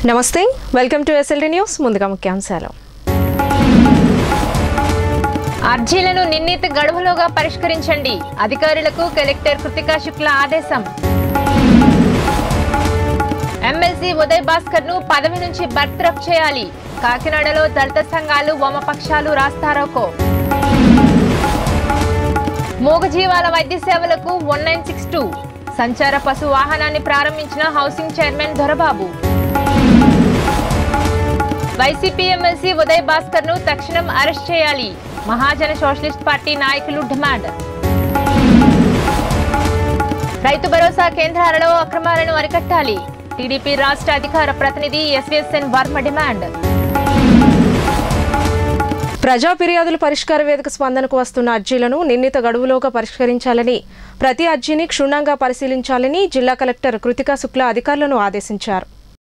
నమస్తే welcome to SLT news ముందుగా ముఖ్యాంశాలు అర్జీలను నిర్ణీత గడువులోగా పరిష్కరించండి అధికారులకు కలెక్టర్ కృతికా శుక్ల ఆదేశం ఎమ్మెల్సీ ఉదయ్ భాస్కర్ ను పదవి నుంచి బర్తరఫ్ చేయాలి కాకినాడలో దళిత సంఘాలు వామపక్షాలు రాస్తారోకో మూగజీవాల వైద్య సేవలకు వన్ నైన్ సిక్స్ టూ సంచార పశు వాహనాన్ని ప్రారంభించిన housing chairman Dorababu YCP MLC Uday Bhaskar ను తక్షణం అరెస్ట్ చేయాలి మహాజన సోషలిస్ట్ పార్టీ నాయకులు డిమాండ్ రైతు భరోసా కేంద్రాలలో అక్రమాలను అరికట్టాలి టీడీపీ రాష్ట్ర అధికార ప్రతినిధి ఎస్విఎస్ఎన్ వర్మ డిమాండ్ ప్రజా ఫిర్యాదుల పరిష్కార వేదిక స్పందనకు వస్తున్న అర్జీలను నిర్ణీత గడువులోగా పరిష్కరించాలని ప్రతి అర్జీని క్షుణ్ణంగా పరిశీలించాలని జిల్లా కలెక్టర్ కృతికా శుక్ల అధికారులను ఆదేశించారు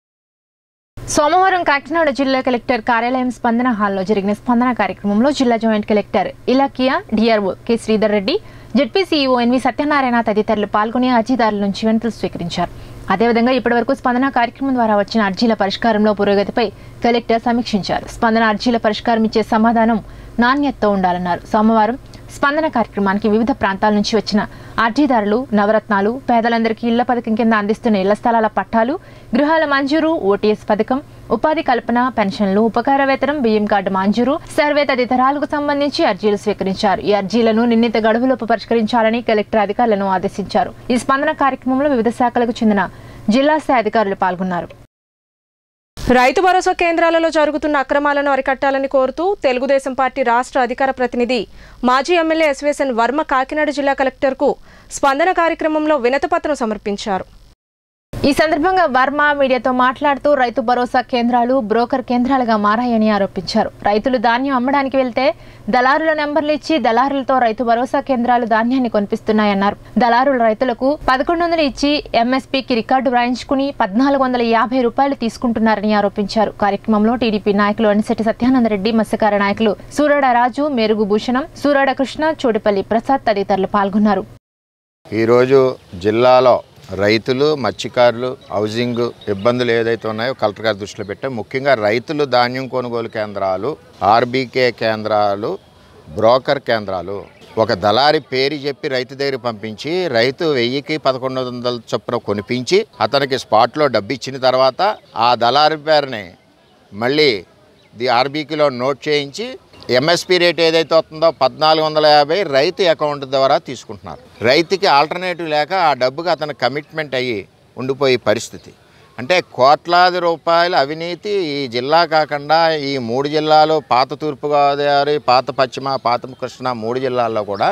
సోమవారం కాకినాడ జిల్లా కలెక్టర్ కార్యాలయం స్పందన హాల్లో జరిగిన స్పందన కార్యక్రమంలో జిల్లా joint collector Ilakiya DRO K Sridhar Reddy ZP CEO NV Satyanarayana తదితరులు పాల్గొని అర్జీదారుల నుంచి వినతులు స్వీకరించారు అదేవిధంగా ఇప్పటివరకు స్పందన కార్యక్రమం ద్వారా వచ్చిన అర్జీల పరిష్కారంలో పురోగతిపై కలెక్టర్ సమీక్షించారు స్పందన అర్జీల పరిష్కారం ఇచ్చే సమాధానం నాణ్యతతో ఉండాలన్నారు సోమవారం స్పందన కార్యక్రమానికి వివిధ ప్రాంతాల నుంచి వచ్చిన అర్జీదారులు నవరత్నాలు పేదలందరికీ ఇళ్ల పథకం కింద అందిస్తున్న ఇళ్ల స్థలాల పట్టాలు గృహాల మంజూరు ఓటీఎస్ పథకం ఉపాధి కల్పన పెన్షన్లు ఉపకార వేతనం బియ్యం కార్డు మంజూరు సర్వే తదితరాలకు సంబంధించి అర్జీలు స్వీకరించారు ఈ అర్జీలను నిర్ణీత గడువులోపు పరిష్కరించాలని కలెక్టర్ అధికారులను ఆదేశించారు ఈ స్పందన కార్యక్రమంలో వివిధ శాఖలకు చెందిన జిల్లా స్థాయి అధికారులు పాల్గొన్నారు రైతు భరోసా కేంద్రాలలో జరుగుతున్న అక్రమాలను అరికట్టాలని కోరుతూ తెలుగుదేశం పార్టీ రాష్ట్ర అధికార ప్రతినిధి మాజీ ఎమ్మెల్యే ఎస్వేసన్ వర్మ కాకినాడ జిల్లా కలెక్టర్కు స్పందన కార్యక్రమంలో వినతిపత్రం సమర్పించారు ఈ సందర్భంగా వర్మ మీడియాతో మాట్లాడుతూ రైతు భరోసా కేంద్రాలు బ్రోకర్ కేంద్రాలుగా మారాయని ఆరోపించారు రైతులు ధాన్యం అమ్మడానికి వెళ్తే దళారుల నెంబర్లు ఇచ్చి దళారులతో రైతు భరోసా కేంద్రాలు ధాన్యాన్ని కొనిపిస్తున్నాయన్నారు దళారులు రైతులకు పదకొండు వందలు ఇచ్చి ఎంఎస్పీకి రికార్డు వ్రాయించుకుని పద్నాలుగు వందల యాభై రూపాయలు తీసుకుంటున్నారని ఆరోపించారు కార్యక్రమంలో టీడీపీ నాయకులు అనిశెట్టి సత్యానందరెడ్డి మత్స్యకార నాయకులు సూరడ రాజు మేరుగు భూషణం సూరడ కృష్ణ చోటిపల్లి ప్రసాద్ తదితరులు పాల్గొన్నారు ఈరోజు జిల్లాలో రైతులు మత్స్యకారులు హౌసింగ్ ఇబ్బందులు ఏదైతే ఉన్నాయో కలెక్టర్ గారి దృష్టిలో పెట్టాం ముఖ్యంగా రైతులు ధాన్యం కొనుగోలు కేంద్రాలు ఆర్బీకే కేంద్రాలు బ్రోకర్ కేంద్రాలు ఒక దళారి పేరు చెప్పి రైతు దగ్గర పంపించి రైతు వెయ్యికి పదకొండు వందల చొప్పున కొనిపించి అతనికి స్పాట్లో డబ్బు ఇచ్చిన తర్వాత ఆ దళారి పేరుని మళ్ళీ ది ఆర్బీకీలో నోట్ చేయించి ఎంఎస్పి రేట్ ఏదైతే వస్తుందో పద్నాలుగు వందల యాభై రైతు అకౌంట్ ద్వారా తీసుకుంటున్నారు రైతుకి ఆల్టర్నేటివ్ లేక ఆ డబ్బుకి అతను కమిట్మెంట్ అయ్యి ఉండిపోయే పరిస్థితి అంటే కోట్లాది రూపాయల అవినీతి ఈ జిల్లా కాకుండా ఈ మూడు జిల్లాలు పాత తూర్పుగోదావరి పాత పశ్చిమ పాత కృష్ణ మూడు జిల్లాల్లో కూడా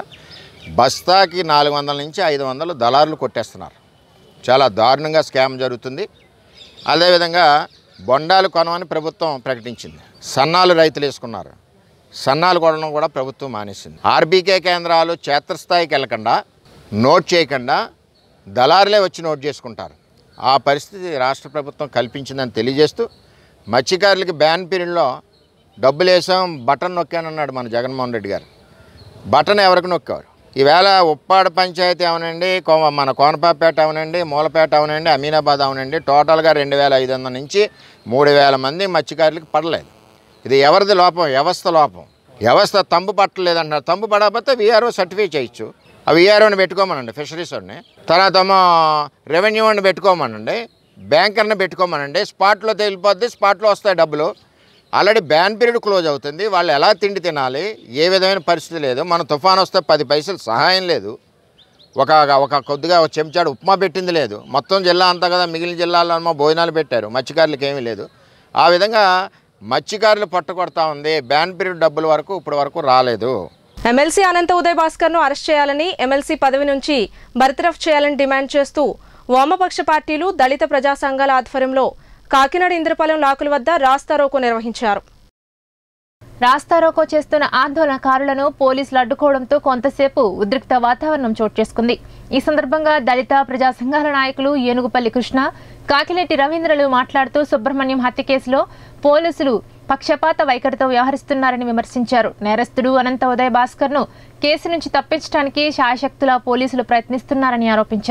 బస్తాకి నాలుగు వందల నుంచి ఐదు వందలు దళారులు కొట్టేస్తున్నారు చాలా దారుణంగా స్కామ్ జరుగుతుంది అదేవిధంగా బొండాలు కొనమని ప్రభుత్వం ప్రకటించింది సన్నాలు రైతులు వేసుకున్నారు సన్నాలు కొనడం కూడా ప్రభుత్వం మానేసింది ఆర్బీకే కేంద్రాలు క్షేత్రస్థాయికి వెళ్ళకుండా నోట్ చేయకుండా దళారులే వచ్చి నోట్ చేసుకుంటారు ఆ పరిస్థితి రాష్ట్ర ప్రభుత్వం కల్పించిందని తెలియజేస్తూ మత్స్యకారులకి బ్యాన్ పీరియడ్లో డబ్బులు వేసాం బటన్ నొక్కానన్నాడు మన జగన్మోహన్ రెడ్డి గారు బటన్ ఎవరికి నొక్కారు ఈవేళ ఉప్పాడ పంచాయతీ అవనండి కో- మన కోనపాపేట అవనండి మూలపేట అవనండి అమీనాబాద్ అవనండి టోటల్గా రెండు వేల ఐదు వందల నుంచి మూడు వేల మంది మత్స్యకారులకు పడలేదు ఇది ఎవరిది లోపం వ్యవస్థ లోపం వ్యవస్థ తంబు పట్టలేదంటారు తంబు పడకపోతే విఆర్ఓ సర్టిఫై చేయొచ్చు ఆ విఆర్ఓని పెట్టుకోమనండి ఫిషరీస్ వాడిని తర్వాత ఏమో రెవెన్యూ వాడిని పెట్టుకోమనండి బ్యాంకర్ని పెట్టుకోమనండి స్పాట్లో తేలిపోద్ది స్పాట్లో వస్తాయి డబ్బులు ఆల్రెడీ బ్యాన్ పీరియడ్ క్లోజ్ అవుతుంది వాళ్ళు ఎలా తిండి తినాలి ఏ విధమైన పరిస్థితి లేదు మన తుఫాన్ వస్తే పది పైసలు సహాయం లేదు ఒక ఒక కొద్దిగా ఒక చెంచాడు ఉప్మా పెట్టింది లేదు మొత్తం జిల్లా అంతా కదా మిగిలిన జిల్లాల్లో ఏమో భోజనాలు పెట్టారు మత్స్యకారులకు ఏమీ లేదు ఆ విధంగా మత్స్యకారులు పట్టుకొడతా ఉంది బ్యాన్ పీరియడ్ డబ్బుల వరకు ఇప్పటి వరకు రాలేదు ఎమ్మెల్సీ అనంత ఉదయ్ భాస్కర్ను అరెస్ట్ చేయాలని ఎమ్మెల్సీ పదవి నుంచి బర్తరఫ్ చేయాలని డిమాండ్ చేస్తూ వామపక్ష పార్టీలు దళిత ప్రజా సంఘాల ఆధ్వర్యంలో కాకినాడ ఇంద్రపాలెం లాకుల వద్ద రాస్తారోకో నిర్వహించారు రాస్తారోకో చేస్తున్న ఆందోళనకారులను పోలీసులు అడ్డుకోవడంతో కొంతసేపు ఉద్రిక్త వాతావరణం చోటు చేసుకుంది ఈ సందర్భంగా దళిత ప్రజా సంఘాల నాయకులు ఏనుగుపల్లి కృష్ణ కాకినెట్టి రవీంద్రలు మాట్లాడుతూ సుబ్రహ్మణ్యం హత్య కేసులో పోలీసులు పక్షపాత వైఖరితో వ్యవహరిస్తున్నారని విమర్శించారు నేరస్తుడు అనంత ఉదయ్ భాస్కర్ ను కేసు నుంచి తప్పించడానికి శాయశక్తులా పోలీసులు ప్రయత్నిస్తున్నారని ఆరోపించారు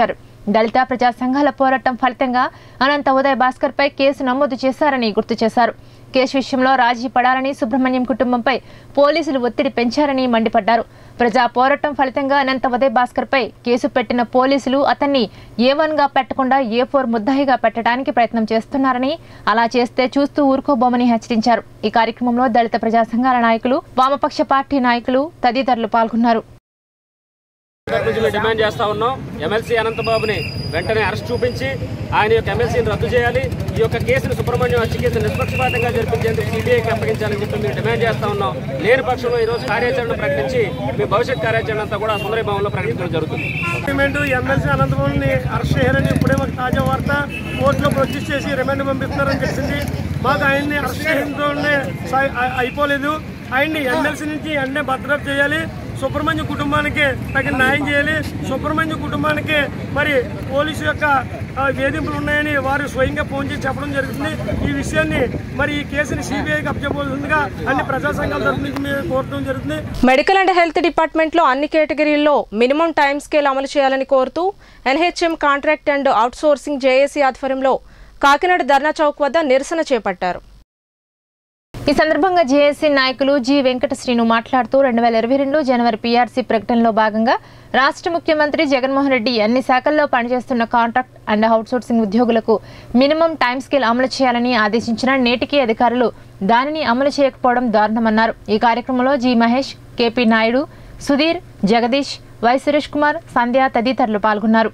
దళిత ప్రజా సంఘాల పోరాటం ఫలితంగా అనంత ఉదయ్ భాస్కర్ పై కేసు నమోదు చేశారని గుర్తు చేశారు కేసు విషయంలో రాజీ పడాలని సుబ్రహ్మణ్యం కుటుంబంపై పోలీసులు ఒత్తిడి పెంచారని మండిపడ్డారు ప్రజా పోరాటం ఫలితంగా అనంత ఉదయ్ భాస్కర్ పై కేసు పెట్టిన పోలీసులు అతన్ని ఏ వన్ గా పెట్టకుండా ఏ ఫోర్ ముద్దాయిగా పెట్టడానికి ప్రయత్నం చేస్తున్నారని అలా చేస్తే చూస్తూ ఊరుకోబోమని హెచ్చరించారు ఈ కార్యక్రమంలో దళిత ప్రజా సంఘాల నాయకులు వామపక్ష పార్టీ నాయకులు తదితరులు పాల్గొన్నారు దగ్గర నుంచి మేము డిమాండ్ చేస్తా ఉన్నాం ఎమ్మెల్సీ అనంతబాబుని వెంటనే అరెస్ట్ చూపించి ఆయన యొక్క ఎమ్మెల్సీని రద్దు చేయాలి ఈ యొక్క కేసును సుబ్రహ్మణ్యం హత్య కేసును నిష్పక్షపాతంగా జరిపించేందుకు సిబిఐకి అప్పగించాలని చెప్పి మేము డిమాండ్ చేస్తా ఉన్నాం లేని పక్షంలో ఈ రోజు కార్యాచరణ ప్రకటించి మీ భవిష్యత్ కార్యాచరణ అంతా కూడా సుందర భవన్లో ప్రకటించడం జరుగుతుంది రిమాండ్ ఎమ్మెల్సీ అనంతపురంని అరెస్ట్ చేయాలని ఇప్పుడే మాకు తాజా వార్త కోర్టులో ప్రొడ్యూస్ చేసి రిమాండ్ పంపిస్తున్నారని తెలిసింది మాకు ఆయన్ని అరెస్ట్ చేయడంతోనే సై- అ- అయిపోలేదు ఆయన్ని ఎమ్మెల్సీ నుంచి వెంటనే భద్రత చేయాలి సుబ్రహ్మణ్య కుటుంబానికి తగిన న్యాయం చేయాలి సుబ్రహ్మణ్య కుటుంబానికి మరి పోలీసు యొక్క ఆ, వేధింపులు ఉన్నాయని వారు స్వయంగా ఫోన్ చేసి చెప్పడం జరుగుతుంది ఈ విషయాన్ని మరి ఈ కేసుని సిబిఐకి అప్పచెప్పవలసిందిగా అన్ని ప్రజా సంఘాల తరఫు నుంచి మేము కోరడం జరుగుతుంది మెడికల్ అండ్ హెల్త్ డిపార్ట్మెంట్లో అన్ని కేటగిరీల్లో మినిమం టైం స్కేల్ అమలు చేయాలని కోరుతూ NHM contract and outsourcing JAC ఆధ్వర్యంలో కాకినాడ ధర్నా చౌక్ వద్ద నిరసన చేపట్టారు ఈ సందర్భంగా జేఏసీ నాయకులు జి వెంకట శ్రీను మాట్లాడుతూ రెండు వేల ఇరవై రెండు జనవరి పీఆర్సీ ప్రకటనలో భాగంగా రాష్ట్ర ముఖ్యమంత్రి జగన్మోహన్ రెడ్డి అన్ని శాఖల్లో పనిచేస్తున్న కాంట్రాక్ట్ అండ్ అవుట్సోర్సింగ్ ఉద్యోగులకు మినిమం టైం స్కేల్ అమలు చేయాలని ఆదేశించిన నేటికి అధికారులు దానిని అమలు చేయకపోవడం దారుణమన్నారు ఈ కార్యక్రమంలో G Mahesh KP Naidu Sudheer Jagadeesh Y Suresh Kumar Sandhya తదితరులు పాల్గొన్నారు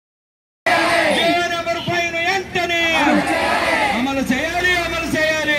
నెంబర్ ఫైవ్ వెంటనే అమలు చేయాలి అమలు చేయాలి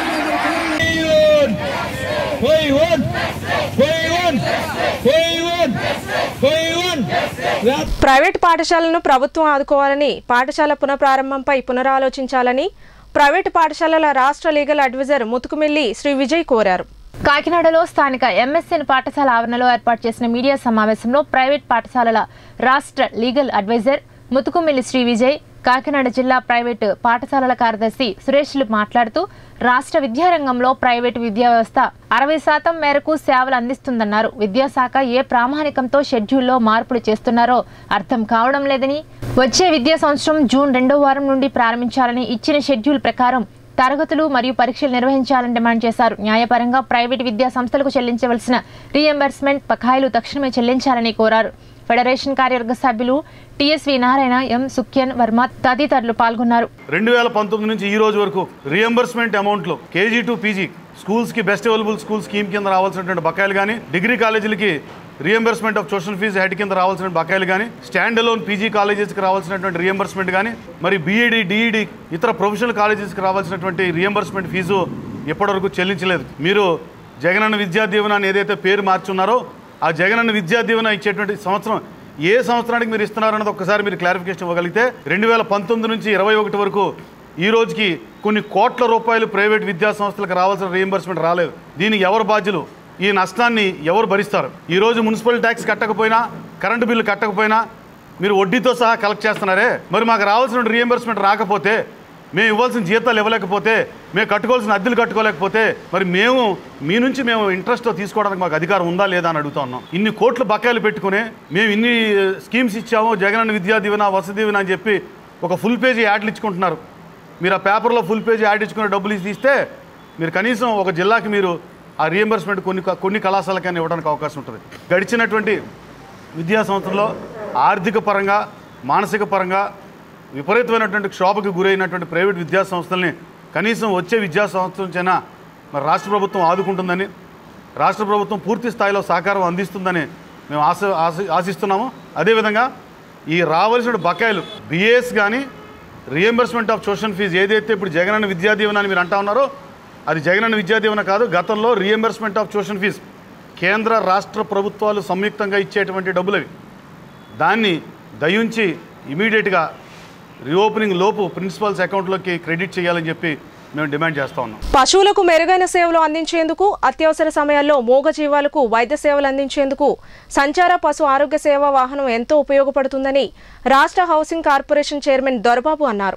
పోయి ఓన్ పోయి ఓన్ పోయి ఓన్ పోయి ఓన్ ప్రైవేట్ పాఠశాలను ప్రభుత్వం ఆదుకోవాలని పాఠశాల పునఃప్రారంభంపై పునరాలోచించాలని ప్రైవేటు పాఠశాలల రాష్ట్ర లీగల్ అడ్వైజర్ ముతుకుమిల్లి శ్రీ విజయ్ కోరారు కాకినాడలో స్థానిక ఎంఎస్ఎన్ పాఠశాల ఆవరణలో ఏర్పాటు చేసిన మీడియా సమావేశంలో ప్రైవేట్ పాఠశాలల రాష్ట్ర లీగల్ అడ్వైజర్ ముతుకుమిల్లి శ్రీ విజయ్ కాకినాడ జిల్లా ప్రైవేటు పాఠశాలల కార్యదర్శి సురేష్లు మాట్లాడుతూ రాష్ట్ర విద్యారంగంలో ప్రైవేటు విద్యా వ్యవస్థ అరవై శాతం మేరకు సేవలు అందిస్తుందన్నారు విద్యాశాఖ ఏ ప్రామాణికంతో షెడ్యూల్లో మార్పులు చేస్తున్నారో అర్థం కావడం లేదని వచ్చే విద్యా సంవత్సరం జూన్ రెండో వారం నుండి ప్రారంభించాలని ఇచ్చిన షెడ్యూల్ ప్రకారం తరగతులు మరియు పరీక్షలు నిర్వహించాలని డిమాండ్ చేశారు న్యాయపరంగా ప్రైవేటు విద్యా సంస్థలకు చెల్లించవలసిన రీఎంబర్స్మెంట్ బకాయిలు తక్షణమే చెల్లించాలని కోరారు ఫెడరేషన్ కార్యవర్గ సభ్యులు టిఎస్వి నారాయణ ఎం సుఖ్యన్ వర్మ తదితరులు పాల్గొన్నారు రెండు వేల పంతొమ్మిది నుంచి ఈ రోజు వరకు రియంబర్స్మెంట్ అమౌంట్లో కేజీ టు పీజీ స్కూల్స్ కి బెస్ట్ అవైలబుల్ స్కూల్ స్కీమ్ కింద రావాల్సినటువంటి బకాయిలు కానీ డిగ్రీ కాలేజీలకి reimbursement of tuition fee head కింద రావాల్సిన బకాయిలు కానీ స్టాండ్ అలోన్ పీజీ కాలేజెస్కి రావాల్సినటువంటి రియంబర్స్మెంట్ కానీ మరి బీఈడి డిఈడి ఇతర ప్రొఫెషనల్ కాలేజెస్కి రావాల్సినటువంటి రియంబర్స్మెంట్ ఫీజు ఇప్పటివరకు చెల్లించలేదు మీరు జగనన్న విద్యా దీవెన అని ఏదైతే పేరు మార్చున్నారో ఆ జగనన్న విద్యా దీవెన ఇచ్చేటువంటి సంవత్సరం ఏ సంవత్సరానికి మీరు ఇస్తున్నారన్నది ఒక్కసారి మీరు క్లారిఫికేషన్ ఇవ్వగలిగితే రెండు వేల పంతొమ్మిది నుంచి ఇరవై ఒకటి వరకు ఈ రోజుకి కొన్ని కోట్ల రూపాయలు ప్రైవేట్ విద్యా సంస్థలకు రావాల్సిన రీఎంబర్స్మెంట్ రాలేదు దీనికి ఎవరు బాధ్యులు ఈ నష్టాన్ని ఎవరు భరిస్తారు ఈ రోజు మున్సిపల్ ట్యాక్స్ కట్టకపోయినా కరెంటు బిల్లు కట్టకపోయినా మీరు వడ్డీతో సహా కలెక్ట్ చేస్తున్నారే మరి మాకు రావాల్సిన రీఎంబర్స్మెంట్ రాకపోతే మేము ఇవ్వాల్సిన జీతాలు ఇవ్వలేకపోతే మేము కట్టుకోవాల్సిన అద్దెలు కట్టుకోలేకపోతే మరి మేము మీ నుంచి మేము ఇంట్రెస్ట్ తీసుకోవడానికి మాకు అధికారం ఉందా లేదా అని అడుగుతా ఉన్నాం ఇన్ని కోట్లు బకాయిలు పెట్టుకుని మేము ఇన్ని స్కీమ్స్ ఇచ్చాము జగనన్న విద్యా దీవెన వసతి దీవెన అని చెప్పి ఒక ఫుల్ పేజీ యాడ్లు ఇచ్చుకుంటున్నారు మీరు ఆ పేపర్లో ఫుల్ పేజీ యాడ్ ఇచ్చుకునే డబ్బులు తీస్తే మీరు కనీసం ఒక జిల్లాకి మీరు ఆ రియంబర్స్మెంట్ కొన్ని కొన్ని కళాశాలకైనా ఇవ్వడానికి అవకాశం ఉంటుంది గడిచినటువంటి విద్యా సంవత్సరంలో ఆర్థిక పరంగా మానసిక పరంగా విపరీతమైనటువంటి క్షోభకు గురైనటువంటి ప్రైవేట్ విద్యా సంస్థల్ని కనీసం వచ్చే విద్యా సంవత్సరం నుంచైనా మరి రాష్ట్ర ప్రభుత్వం ఆదుకుంటుందని రాష్ట్ర ప్రభుత్వం పూర్తి స్థాయిలో సహకారం అందిస్తుందని మేము ఆశ ఆశ ఆశిస్తున్నాము అదేవిధంగా ఈ రావాల్సిన బకాయిలు బిఏఎస్ కానీ రియంబర్స్మెంట్ ఆఫ్ ట్యూషన్ ఫీజు ఏదైతే ఇప్పుడు జగనన్న విద్యా దీవెన అని మీరు అంటా ఉన్నారో అది జగనన్న విద్యా దీవెన కాదు గతంలో రియంబర్స్మెంట్ ఆఫ్ ట్యూషన్ ఫీజు కేంద్ర రాష్ట్ర ప్రభుత్వాలు సంయుక్తంగా ఇచ్చేటువంటి డబ్బులు అవి దాన్ని దయించి ఇమీడియట్గా రీఓపెనింగ్ లోపు ప్రిన్సిపల్స్ అకౌంట్లోకి క్రెడిట్ చేయాలని చెప్పి మేము డిమాండ్ చేస్తూ ఉన్నాం పశువులకు మెరుగైన సేవలు అందించేందుకు అత్యవసర సమయాల్లో మూగ జీవాలకు వైద్య సేవలు అందించేందుకు సంచార పశు ఆరోగ్య సేవా వాహనం ఎంతో ఉపయోగపడుతుందని రాష్ట్ర హౌసింగ్ కార్పొరేషన్ చైర్మన్ దొరబాబు అన్నారు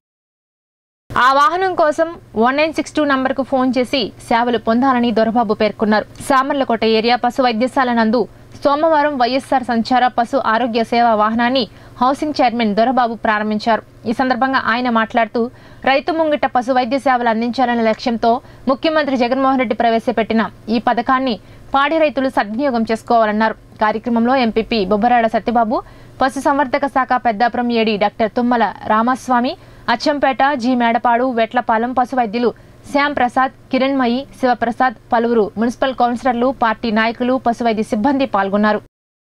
ఆ వాహనం కోసం వన్ నైన్ సిక్స్ టూ నంబర్కు ఫోన్ చేసి సేవలు పొందాలని దొరబాబు పేర్కొన్నారు సామర్లకోట ఏరియా పశు వైద్యశాల నందు సోమవారం వైఎస్ఆర్ సంచార పశు ఆరోగ్య సేవా వాహనాన్ని హౌసింగ్ చైర్మన్ దొరబాబు ప్రారంభించారు ఈ సందర్భంగా ఆయన మాట్లాడుతూ రైతు ముంగిట పశు వైద్య సేవలు అందించాలనే లక్ష్యంతో ముఖ్యమంత్రి జగన్మోహన్ రెడ్డి ప్రవేశపెట్టిన ఈ పథకాన్ని పాడి రైతులు సద్వినియోగం చేసుకోవాలన్నారు కార్యక్రమంలో ఎంపీపీ బొబ్బరాడ సత్యబాబు పశు సంవర్ధక శాఖ Peddapuram AD doctor Tummala Ramaswamy Achampeta G Medapadu Vetlapalem పశు వైద్యులు శ్యామ్ ప్రసాద్ కిరణ్మయి శివప్రసాద్ పలువురు మున్సిపల్ కౌన్సిలర్లు పార్టీ నాయకులు పశు వైద్య సిబ్బంది పాల్గొన్నారు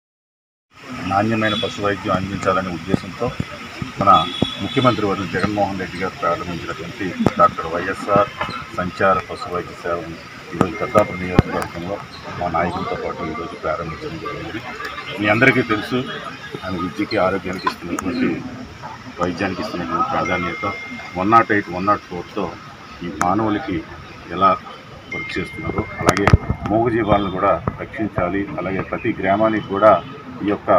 నాణ్యమైన పశు వైద్యం అందించాలనే ఉద్దేశంతో మన ముఖ్యమంత్రి వర్యులు జగన్మోహన్ రెడ్డి గారు ప్రారంభించినటువంటి డాక్టర్ వైఎస్ఆర్ సంచార పశు వైద్య సేవను ఈరోజు పెద్దాపురం నియోజకవర్గంలో మా నాయకులతో పాటు ఈరోజు ప్రారంభించడం జరిగింది మీ అందరికీ తెలుసు ఆయన విద్యకి ఆరోగ్యానికి ఇస్తున్నటువంటి వైద్యానికి ఇస్తున్నటువంటి ప్రాధాన్యత one not eight one not ఫోర్తో ఈ మానవులకి ఎలా వర్క్ చేస్తున్నారు అలాగే మూగజీవాలను కూడా రక్షించాలి అలాగే ప్రతి గ్రామానికి కూడా ఈ యొక్క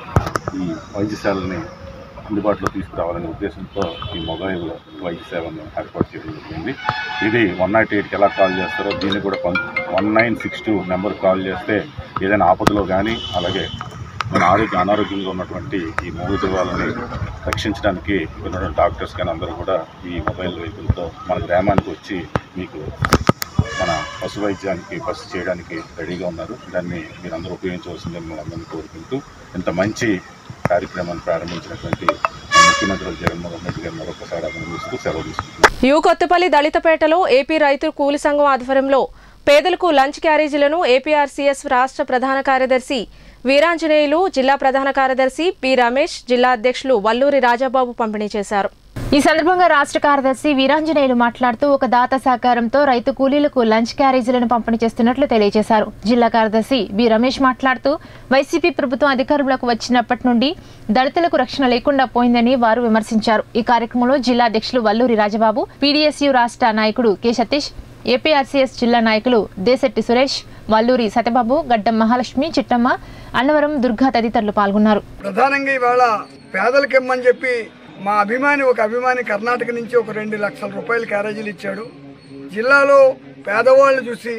ఈ వైద్యశాలని అందుబాటులో తీసుకురావాలనే ఉద్దేశంతో ఈ మొబైల్ వైద్య సేవను ఏర్పాటు చేయడం జరిగింది ఇది వన్ నాట్ ఎయిట్కి ఎలా కాల్ చేస్తారో దీన్ని కూడా one nine six two number call చేస్తే ఏదైనా ఆపదలో కానీ అలాగే మన ఆరోగ్య అనారోగ్యంగా ఉన్నటువంటి ఈ మూగజీవాలని రక్షించడానికి ఇక్కడ ఉన్న డాక్టర్స్ కానీ అందరూ కూడా ఈ మొబైల్ వెహికల్తో మన గ్రామానికి వచ్చి మీకు మన పశు వైద్యానికి పశు చేయడానికి రెడీగా ఉన్నారు దాన్ని మీరు అందరూ ఉపయోగించవలసిందని మిమ్మల్ని అందరినీ కోరుకుంటూ ఇంత మంచి కార్యక్రమాన్ని ప్రారంభించినటువంటి మన ముఖ్యమంత్రి జగన్మోహన్ రెడ్డి గారిని మరొకసారి అభినందిస్తూ సెలవు తీసుకుంటున్నాను యు కొత్తపల్లి దళితపేటలో ఏపీ రైతు కూలి సంఘం ఆధ్వర్యంలో పేదలకు లంచ్ క్యారేజీలను ఏపీఆర్సీఎస్ రాష్ట్ర ప్రధాన కార్యదర్శి వీరాంజనేయులు జిల్లా ప్రధాన కార్యదర్శి పి రమేష్ జిల్లా అధ్యక్షులు వల్లూరి రాజాబాబు పంపిణీ చేశారు ఈ సందర్భంగా రాష్ట్ర కార్యదర్శి వీరాంజనేయులు మాట్లాడుతూ ఒక దాత సహకారంతో రైతు కూలీలకు లంచ్ క్యారేజీలను పంపిణీ చేస్తున్నట్లు తెలియజేశారు జిల్లా కార్యదర్శి బి రమేష్ మాట్లాడుతూ వైసీపీ ప్రభుత్వం అధికారంలోకి వచ్చినప్పటి నుండి దళితులకు రక్షణ లేకుండా పోయిందని వారు విమర్శించారు ఈ కార్యక్రమంలో జిల్లా అధ్యక్షులు వల్లూరి రాజబాబు పీడీఎస్యు రాష్ట్ర నాయకుడు కె సతీష్ ఏపీఆర్సీఎస్ జిల్లా నాయకులు దేశెట్టి సురేష్ వల్లూరి సత్యబాబు గడ్డం మహాలక్ష్మి చిట్టమ్మ అన్నవరం దుర్గా తదితరులు పాల్గొన్నారు ప్రధానంగా ఇవాళ పేదలకు ఇమ్మని చెప్పి మా అభిమాని ఒక అభిమాని కర్ణాటక నుంచి ఒక రెండు లక్షల రూపాయల క్యారేజీలు ఇచ్చాడు జిల్లాలో పేదవాళ్ళు చూసి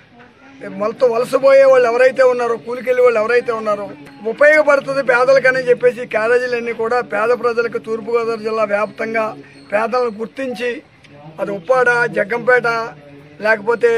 మొలతో వలసపోయే వాళ్ళు ఎవరైతే ఉన్నారో కూలికెళ్ళే వాళ్ళు ఎవరైతే ఉన్నారో ఉపయోగపడుతుంది పేదలకని చెప్పేసి ఈ క్యారేజీలన్నీ కూడా పేద ప్రజలకు తూర్పుగోదావరి జిల్లా వ్యాప్తంగా పేదలను గుర్తించి అది ఉప్పాడ జగ్గంపేట లేకపోతే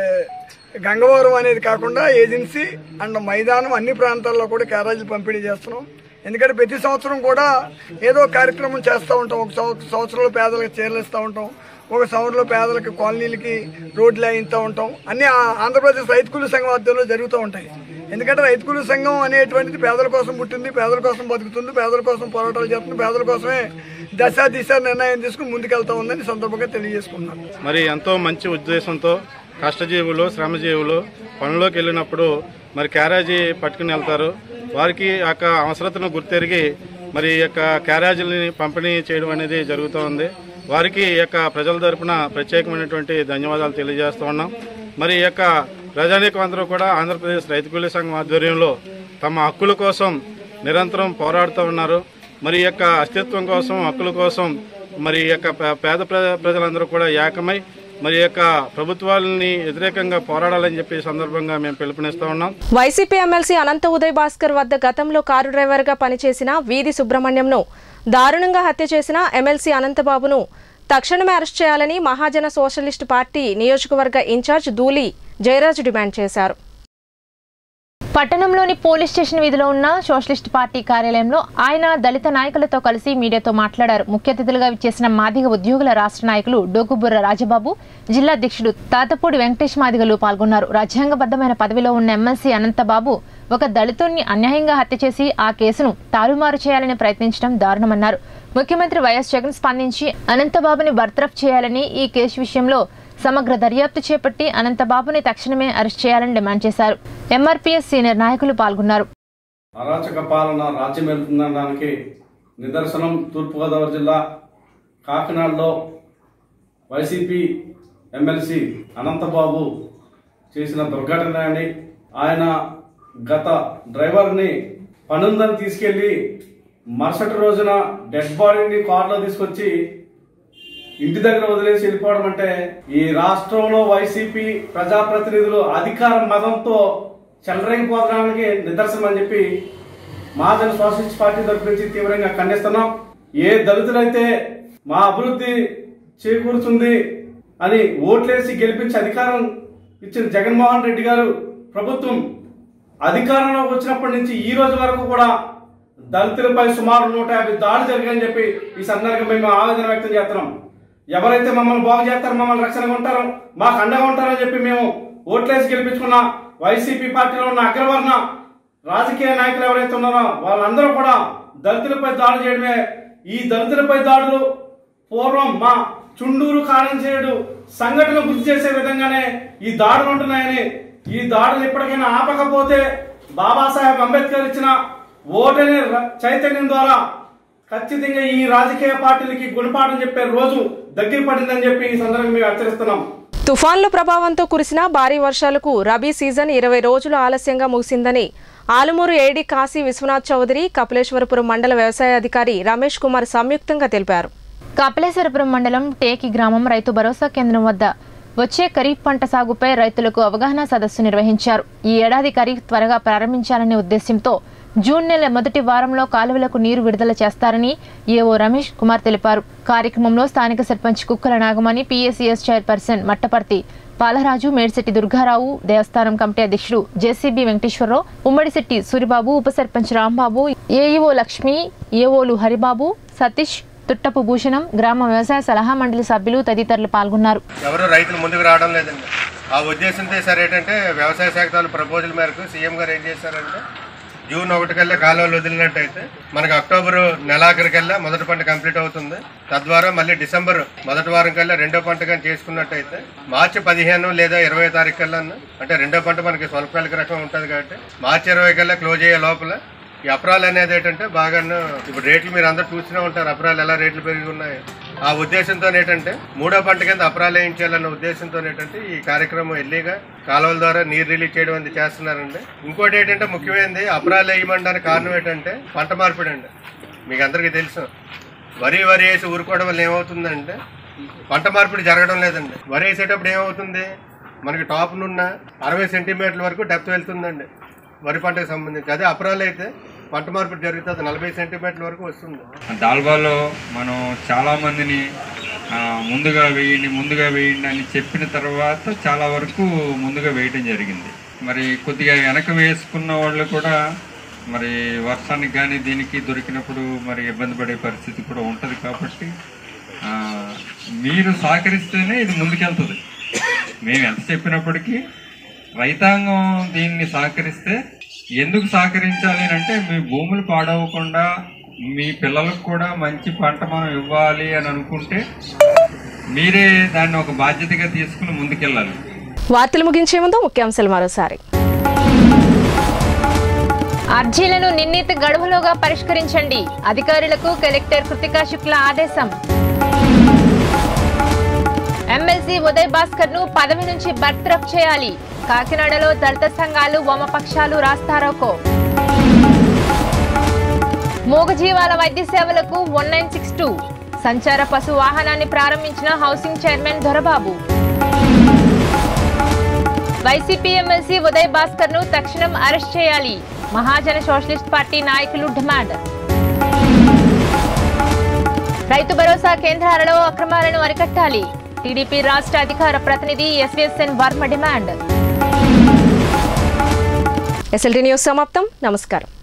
గంగవరం అనేది కాకుండా ఏజెన్సీ అండ్ మైదానం అన్ని ప్రాంతాల్లో కూడా క్యారేజీలు పంపిణీ చేస్తున్నాం ఎందుకంటే ప్రతి సంవత్సరం కూడా ఏదో కార్యక్రమం చేస్తూ ఉంటాం ఒక సంవ- సంవత్సరంలో పేదలకు చీరలు ఇస్తూ ఉంటాం ఒక సంవత్సరంలో పేదలకు కాలనీలకి రోడ్లు వేయిస్తూ ఉంటాం అన్ని ఆ- ఆంధ్రప్రదేశ్ రైతు కూలీ సంఘం ఆధ్వర్యంలో జరుగుతూ ఉంటాయి ఎందుకంటే రైతు కూలీ సంఘం అనేటువంటిది పేదల కోసం పుట్టింది పేదల కోసం బతుకుతుంది పేదల కోసం పోరాటాలు చేస్తుంది పేదల కోసమే దశ దిశ నిర్ణయం తీసుకుని ముందుకెళ్తా ఉందని ఈ సందర్భంగా తెలియజేసుకున్నాను మరి ఎంతో మంచి ఉద్దేశంతో కష్టజీవులు శ్రమజీవులు పనిలోకి వెళ్ళినప్పుడు మరి క్యారేజీ పట్టుకుని వెళ్తారు వారికి ఆ యొక్క అవసరతను గుర్తెరిగి మరి ఈ యొక్క క్యారేజీలని పంపిణీ చేయడం అనేది జరుగుతూ ఉంది వారికి ఈ యొక్క ప్రజల తరపున ప్రత్యేకమైనటువంటి ధన్యవాదాలు తెలియజేస్తూ ఉన్నాం మరి ఈ యొక్క ప్రజానీకం అందరూ కూడా ఆంధ్రప్రదేశ్ రైతు కూలీ సంఘం ఆధ్వర్యంలో తమ హక్కుల కోసం నిరంతరం పోరాడుతూ ఉన్నారు మరి ఈ యొక్క అస్తిత్వం కోసం హక్కుల కోసం మరి ఈ యొక్క పే- పేద ప్ర- ప్రజలందరూ కూడా ఏకమై మరి ఈ యొక్క ప్రభుత్వాలని వ్యతిరేకంగా పోరాడాలని చెప్పి ఈ సందర్భంగా మేము పిలుపునిస్తా ఉన్నాం వైసీపీ ఎమ్మెల్సీ అనంత ఉదయ్ భాస్కర్ వద్ద గతంలో కారు డ్రైవర్గా పనిచేసిన వీధి సుబ్రహ్మణ్యంను దారుణంగా హత్య చేసిన ఎమ్మెల్సీ అనంతబాబును తక్షణమే అరెస్ట్ చేయాలని మహాజన సోషలిస్టు పార్టీ నియోజకవర్గ ఇన్ఛార్జ్ దూలి జయరాజు డిమాండ్ చేశారు పట్టణంలోని పోలీస్ స్టేషన్ వీధిలో ఉన్న సోషలిస్ట్ పార్టీ కార్యాలయంలో ఆయన దళిత నాయకులతో కలిసి మీడియాతో మాట్లాడారు ముఖ్య అతిథులుగా విచ్చేసిన మాదిగ ఉద్యోగుల రాష్ట్ర నాయకులు డోకుబుర్ర రాజబాబు జిల్లా అధ్యక్షుడు తాతపూడి వెంకటేష్ మాదిగలు పాల్గొన్నారు రాజ్యాంగబద్ధమైన పదవిలో ఉన్న ఎమ్మెల్సీ అనంతబాబు ఒక దళితుణ్ణి అన్యాయంగా హత్య చేసి ఆ కేసును తారుమారు చేయాలని ప్రయత్నించడం దారుణమన్నారు ముఖ్యమంత్రి వైఎస్ జగన్ స్పందించి అనంతబాబుని బర్తరఫ్ చేయాలని ఈ కేసు విషయంలో సమగ్ర దర్యాప్తు చేపట్టి అనంతబాబుని తక్షణమే అరెస్ట్ చేయాలని డిమాండ్ చేశారు ఎంఆర్పీఎస్ సీనియర్ నాయకులు పాల్గొన్నారు అరాచక పాలన రాజ్యం వెళ్తుందనడానికి నిదర్శనం తూర్పుగోదావరి జిల్లా కాకినాడలో వైసీపీ ఎమ్మెల్సీ అనంతబాబు చేసిన దుర్ఘటన అని ఆయన గత డ్రైవర్ని పనుందని తీసుకెళ్లి మరుసటి రోజున డెడ్ బాడీని కారులో తీసుకొచ్చి ఇంటి దగ్గర వదిలేసి వెళ్ళిపోవడం అంటే ఈ రాష్ట్రంలో వైసీపీ ప్రజాప్రతినిధులు అధికార మతంతో చెలరేగిపోవడానికి నిదర్శనం అని చెప్పి మహాజన సోషలిస్ట్ పార్టీ తరపు నుంచి తీవ్రంగా ఖండిస్తున్నాం ఏ దళితులైతే మా అభివృద్ధి చేకూరుతుంది అని ఓట్లేసి గెలిపించి అధికారం ఇచ్చిన జగన్మోహన్ రెడ్డి గారు ప్రభుత్వం అధికారంలోకి వచ్చినప్పటి నుంచి ఈ రోజు వరకు కూడా దళితులపై సుమారు నూట యాభై దాడి జరిగాయని చెప్పి ఈ సందర్భంగా మేము ఆవేదన వ్యక్తం చేస్తున్నాం ఎవరైతే మమ్మల్ని బాగు చేస్తారో మమ్మల్ని రక్షణగా ఉంటారో మాకు అండగా ఉంటారని చెప్పి మేము ఓట్లేసి గెలిపించుకున్న వైసీపీ పార్టీలో ఉన్న అగ్రవర్ణ రాజకీయ నాయకులు ఎవరైతే ఉన్నారో వాళ్ళందరూ కూడా దళితులపై దాడి చేయడమే ఈ దళితులపై దాడులు పూర్వం మా చుండూరు కారంచేయుడు సంఘటన గుర్తు చేసే విధంగానే ఈ దాడులు ఉంటున్నాయని ఈ దాడులు ఇప్పటికైనా ఆపకపోతే బాబాసాహెబ్ అంబేద్కర్ ఇచ్చిన ఓటనే ర- చైతన్యం ద్వారా ఖచ్చితంగా ఈ రాజకీయ పార్టీలకి గుణపాఠం చెప్పే రోజు దగ్గర పడిందని చెప్పి ఈ సందర్భంగా మేము హెచ్చరిస్తున్నాం తుఫాన్ల ప్రభావంతో కురిసిన భారీ వర్షాలకు రబీ సీజన్ ఇరవై రోజులు ఆలస్యంగా ముగిసిందని ఆలుమూరు ఏడీ కాశీ విశ్వనాథ్ చౌదరి కపిలేశ్వరపురం మండల వ్యవసాయ అధికారి రమేష్ కుమార్ సంయుక్తంగా తెలిపారు కపిలేశ్వరపురం మండలం టేకి గ్రామం రైతు భరోసా కేంద్రం వద్ద వచ్చే ఖరీఫ్ పంట సాగుపై రైతులకు అవగాహన సదస్సు నిర్వహించారు ఈ ఏడాది ఖరీఫ్ త్వరగా ప్రారంభించాలనే ఉద్దేశంతో జూన్ నెల మొదటి వారంలో కాలువలకు నీరు విడుదల చేస్తారని ఏఓ రమేష్ కుమార్ తెలిపారు కార్యక్రమంలో స్థానిక సర్పంచ్ కుక్కల నాగమణి పీఎస్సీఎస్ చైర్పర్సన్ మట్టపర్తి పాలరాజు మేడ్శెట్టి దుర్గారావు దేవస్థానం కమిటీ అధ్యక్షుడు జేసీబీ వెంకటేశ్వరరావు ఉమ్మడిశెట్టి సూరిబాబు ఉప సర్పంచ్ రాంబాబు ఏఈఓ లక్ష్మి ఏఓలు హరిబాబు సతీష్ తుట్టపు భూషణం గ్రామ వ్యవసాయ సలహా మండలి సభ్యులు తదితరులు పాల్గొన్నారు ఎవరు రైతులు ముందుకు రావడం లేదండి ఆ ఉద్దేశంతో సరే ఏంటంటే వ్యవసాయ శాఖ వాళ్ళ ప్రపోజల్ మేరకు సీఎం గారు ఏం చేశారంటే జూన్ ఒకటి కల్లా కాలువలు వదిలినట్టయితే మనకి అక్టోబర్ నెలాఖరు కల్లా మొదటి పంట కంప్లీట్ అవుతుంది తద్వారా మళ్ళీ డిసెంబర్ మొదటి వారం కల్లా రెండో పంట కానీ చేసుకున్నట్టయితే మార్చి పదిహేను లేదా ఇరవై తారీఖు కల్లా అంటే రెండో పంట మనకి స్వల్పకాలిక రకం ఉంటుంది కాబట్టి మార్చి ఇరవై కల్లా క్లోజ్ అయ్యే లోపల ఈ అప్రాల్ అనేది ఏంటంటే బాగా ఇప్పుడు రేట్లు మీరు అందరూ చూస్తూనే ఉంటారు అప్రాల్ ఎలా రేట్లు పెరిగి ఉన్నాయి ఆ ఉద్దేశంతో ఏంటంటే మూడో పంట కింద అప్రాలు వేయించాలన్న ఉద్దేశంతో ఏంటంటే ఈ కార్యక్రమం ఎల్లీగా కాలువల ద్వారా నీరు రిలీజ్ చేయడం అనేది చేస్తున్నారండి ఇంకోటి ఏంటంటే ముఖ్యమైనది అప్రాలు వేయమనడానికి కారణం ఏంటంటే పంట మార్పిడి అండి మీకు అందరికీ తెలుసు వరి వరి వేసి ఊరుకోవడం వల్ల ఏమవుతుందంటే పంట మార్పిడి జరగడం లేదండి వరి వేసేటప్పుడు ఏమవుతుంది మనకి టాప్ నున్న అరవై సెంటీమీటర్ల వరకు డెప్త్ వెళ్తుందండి వరి పంటకు సంబంధించి అదే అప్రాలు అయితే పంట మార్పిడి జరుగుతుంది నలభై సెంటీమీటర్ల వరకు వస్తుంది దాల్బాలో మనం చాలా మందిని ఆ, ముందుగా వేయండి ముందుగా వేయండి అని చెప్పిన తర్వాత చాలా వరకు ముందుగా వేయటం జరిగింది మరి కొద్దిగా వెనక వేసుకున్న వాళ్ళు కూడా మరి వర్షానికి కానీ దీనికి దొరికినప్పుడు మరి ఇబ్బంది పడే పరిస్థితి కూడా ఉంటుంది కాబట్టి ఆ, మీరు సహకరిస్తేనే ఇది ముందుకెళ్తుంది మేము ఎంత చెప్పినప్పటికీ రైతాంగం దీన్ని సహకరిస్తే ఎందుకు సహకరించాలి అని అంటే మీ భూములు పాడవకుండా మీ పిల్లలకు కూడా మంచి పంట మనం ఇవ్వాలి అని అనుకుంటే మీరే దాన్ని ఒక బాధ్యతగా తీసుకుని ముందుకెళ్ళాలి వార్తలు ముగించే ముందు ముఖ్యాంశాలు మరోసారి అర్జీలను నిర్ణీత గడువులోగా పరిష్కరించండి అధికారులకు కలెక్టర్ కృతికా శుక్ల ఆదేశం ఎమ్మెల్సీ ఉదయ్ భాస్కర్ ను పదవి నుంచి బర్తరఫ్ చేయాలి కాకినాడలో దళిత సంఘాలు వామపక్షాలు రాస్తారోకో మూగజీవాల వైద్య సేవలకు వన్ నైన్ సిక్స్ టూ సంచార పశు వాహనాన్ని ప్రారంభించిన housing chairman Dorababu YCP MLC Uday Bhaskar ను తక్షణం అరెస్ట్ చేయాలి మహాజన సోషలిస్ట్ పార్టీ నాయకులు డిమాండ్ రైతు భరోసా కేంద్రాలలో అక్రమాలను అరికట్టాలి టీడీపీ రాష్ట్ర అధికార ప్రతినిధి SVSN Varma demand SLT news సమాప్తం నమస్కారం